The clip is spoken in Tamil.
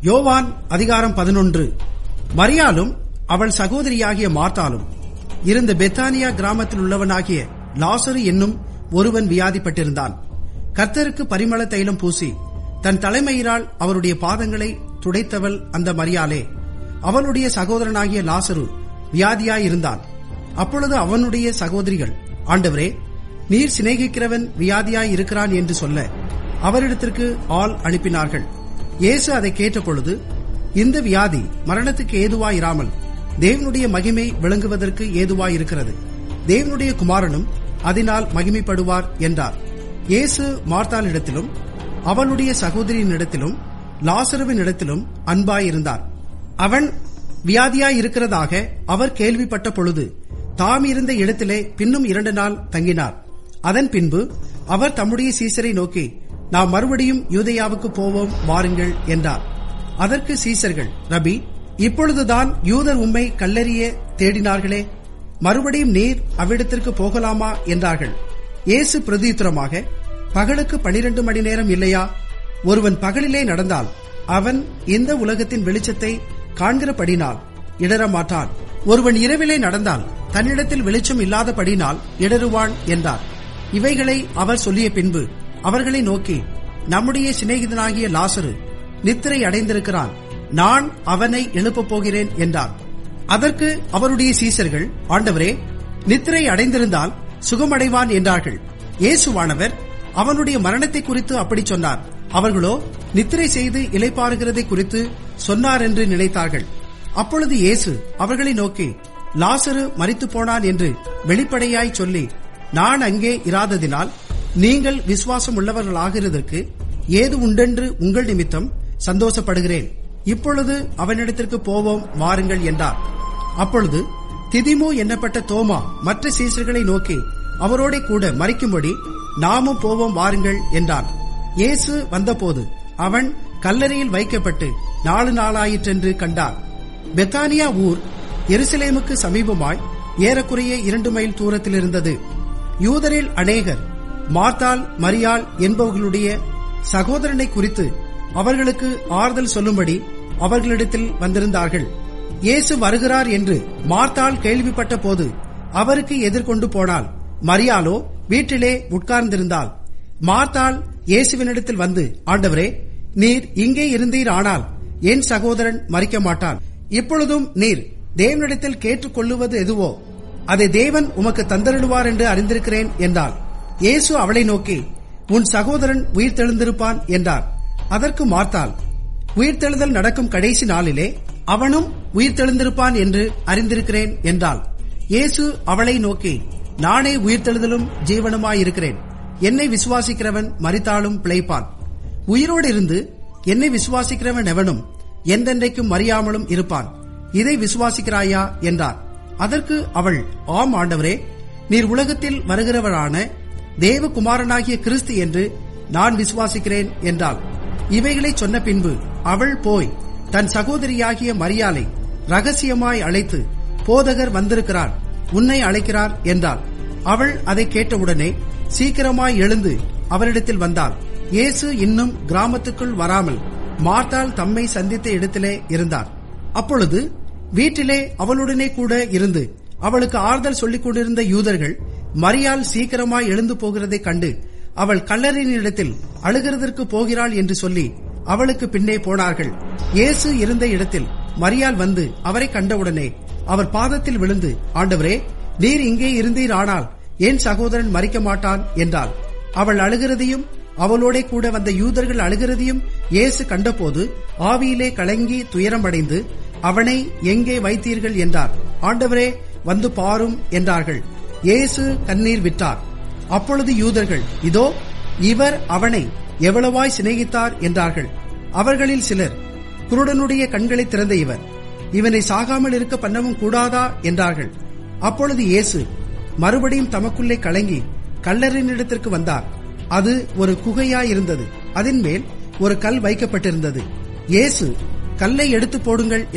யோவான் அதிகாரம் பதினொன்று மரியாலும் அவள் சகோதரியாகிய மார்த்தாலும் இருந்த பெத்தானியா கிராமத்தில் உள்ளவனாகிய லாசரு என்னும் ஒருவன் வியாதிப்பட்டிருந்தான் கர்த்தருக்கு பரிமள தைலம் பூசி தன் தலைமையினால் அவருடைய பாதங்களை துடைத்தவள் அந்த மரியாளே அவளுடைய சகோதரனாகிய லாசரு வியாதியாயிருந்தான் அப்பொழுது அவனுடைய சகோதரிகள் ஆண்டவரே நீர் சிநேகிக்கிறவன் வியாதியாய் இருக்கிறான் என்று சொல்ல அவரிடத்திற்கு ஆள் அனுப்பினார்கள் இயேசு அதை கேட்டபொழுது இந்த வியாதி மரணத்துக்கு ஏதுவாயிராமல் தேவனுடைய மகிமை விளங்குவதற்கு ஏதுவாயிருக்கிறது தேவனுடைய குமாரனும் அதனால் மகிமைப்படுவார் என்றார் இயேசு மார்த்தாளிடத்திலும் அவளுடைய சகோதரியினிடத்திலும் லாசருவின் இடத்திலும் அன்பாயிருந்தார் அவன் வியாதியாயிருக்கிறதாக அவர் கேள்விப்பட்ட பொழுது தாம் இருந்த இடத்திலே பின்னும் இரண்டு நாள் தங்கினார் அதன் பின்பு அவர் தம்முடைய சீசரை நோக்கி நாம் மறுபடியும் யூதேயாவுக்கு போவோம் வாருங்கள் என்றார் அதற்கு சீசர்கள் ரபி இப்பொழுதுதான் யூதர் உம்மை கல்லறிய தேடினார்களே மறுபடியும் நீர் அவ்விடத்திற்கு போகலாமா என்றார்கள் இயேசு பிரதியுத்தரமாக பகலுக்கு பனிரெண்டு மணி நேரம் இல்லையா ஒருவன் பகலிலே நடந்தால் அவன் இந்த உலகத்தின் வெளிச்சத்தை காண்கிறபடினால் இடரமாட்டான் ஒருவன் இரவிலே நடந்தால் தன்னிடத்தில் வெளிச்சம் இல்லாதபடினால் இடருவான் என்றார் இவைகளை அவர் சொல்லிய பின்பு அவர்களை நோக்கி நம்முடைய சிநேகிதனாகிய லாசரு நித்திரை அடைந்திருக்கிறான் நான் அவனை எழுப்பப் போகிறேன் என்றார் அதற்கு அவருடைய சீசர்கள் ஆண்டவரே நித்திரை அடைந்திருந்தால் சுகமடைவான் என்றார்கள் இயேசுவானவர் அவனுடைய மரணத்தை குறித்து அப்படி சொன்னார் அவர்களோ நித்திரை செய்து இலைப்பாறுகிறதை குறித்து சொன்னார் என்று நினைத்தார்கள் அப்பொழுது இயேசு அவர்களை நோக்கி லாசரு மறித்து போனான் என்று வெளிப்படையாய் சொல்லி நான் அங்கே இராததினால் நீங்கள் விசுவாசம் உள்ளவர்களாகிறதற்கு ஏது உண்டென்று உங்கள் நிமித்தம் சந்தோஷப்படுகிறேன் இப்பொழுது அவனிடத்திற்கு போவோம் வாருங்கள் என்றார் அப்பொழுது திதிமு எண்ணப்பட்ட தோமா மற்ற சீசர்களை நோக்கி அவரோட கூட மறிக்கும்படி நாமும் போவோம் வாருங்கள் என்றான் இயேசு வந்தபோது அவன் கல்லறையில் வைக்கப்பட்டு நாலு நாளாயிற்றென்று கண்டார் பெத்தானியா ஊர் எருசலேமுக்கு சமீபமாய் ஏறக்குறைய இரண்டு மைல் தூரத்தில் இருந்தது யூதரில் அநேகர் மார்த்தால் மரியாள் என்பவர்களுடைய சகோதரனை குறித்து அவர்களுக்கு ஆறுதல் சொல்லும்படி அவர்களிடத்தில் வந்திருந்தார்கள் இயேசு வருகிறார் என்று மார்த்தாள் கேள்விப்பட்ட போது அவருக்கு எதிர்கொண்டு போனாள் மரியாளோ வீட்டிலே உட்கார்ந்திருந்தாள் மார்த்தாள் இயேசுவினிடத்தில் வந்து ஆண்டவரே நீர் இங்கே இருந்தீர் ஆனால் என் சகோதரன் மறிக்க மாட்டான் இப்பொழுதும் நீர் தேவனிடத்தில் கேட்டுக்கொள்ளுவது எதுவோ அதை தேவன் உமக்கு தந்தருடுவார் என்று அறிந்திருக்கிறேன் என்றாள் இயேசு அவளை நோக்கி உன் சகோதரன் உயிர் தெழுந்திருப்பான் என்றார் அதற்கு மார்த்தாள் உயிர்த்தெழுதல் நடக்கும் கடைசி நாளிலே அவனும் உயிர்த்தெழுந்திருப்பான் என்று அறிந்திருக்கிறேன் என்றாள் இயேசு அவளை நோக்கி நானே உயிர்த்தெழுதலும் ஜீவனுமாயிருக்கிறேன் என்னை விசுவாசிக்கிறவன் மறித்தாலும் பிழைப்பான் உயிரோடு இருந்து என்னை விசுவாசிக்கிறவன் எவனும் என்றென்றைக்கும் மறியாமலும் இருப்பான் இதை விசுவாசிக்கிறாயா என்றார் அதற்கு அவள் ஆம் ஆண்டவரே நீர் உலகத்தில் வருகிறவரான தேவகுமாரனாகிய கிறிஸ்து என்று நான் விசுவாசிக்கிறேன் என்றாள் இவைகளை சொன்ன பின்பு அவள் போய் தன் சகோதரியாகிய மரியாலை ரகசியமாய் அழைத்து போதகர் வந்திருக்கிறார் உன்னை அழைக்கிறார் என்றாள் அவள் அதை கேட்டவுடனே சீக்கிரமாய் எழுந்து அவரிடத்தில் வந்தாள் இயேசு இன்னும் கிராமத்துக்குள் வராமல் மார்த்தாள் தம்மை சந்தித்த இடத்திலே இருந்தார் அப்பொழுது வீட்டிலே அவளுடனே கூட இருந்து அவளுக்கு ஆறுதல் சொல்லிக் கொண்டிருந்த யூதர்கள் மரியாள் சீக்கிரமாய் எழுந்து போகிறதைக் கண்டு அவள் கல்லறையினிடத்தில் அழுகிறதற்கு போகிறாள் என்று சொல்லி அவளுக்கு பின்னே போனார்கள் இயேசு இருந்த இடத்தில் மரியாள் வந்து அவரை கண்டவுடனே அவர் பாதத்தில் விழுந்து ஆண்டவரே நீர் இங்கே இருந்தீர் ஆனால் என் சகோதரன் மறிக்க மாட்டான் என்றாள் அவள் அழுகிறதையும் அவளோட கூட வந்த யூதர்கள் அழுகிறதையும் இயேசு கண்டபோது ஆவியிலே கலங்கி துயரமடைந்து அவனை எங்கே வைத்தீர்கள் என்றார் ஆண்டவரே வந்து பாரும் என்றார்கள் இயேசு கண்ணீர் விட்டார் அப்பொழுது யூதர்கள் இதோ இவர் அவனை எவ்வளவாய் சிநேகித்தார் என்றார்கள் அவர்களில் சிலர் குருடனுடைய கண்களை திறந்த இவர் இவனை சாகாமல் இருக்க பண்ணவும் கூடாதா என்றார்கள் அப்பொழுது இயேசு மறுபடியும் தமக்குள்ளே கலங்கி கல்லறினிடத்திற்கு வந்தார் அது ஒரு குகையாயிருந்தது அதன் மேல் ஒரு கல் வைக்கப்பட்டிருந்தது இயேசு கல்லை எடுத்து போடுங்கள்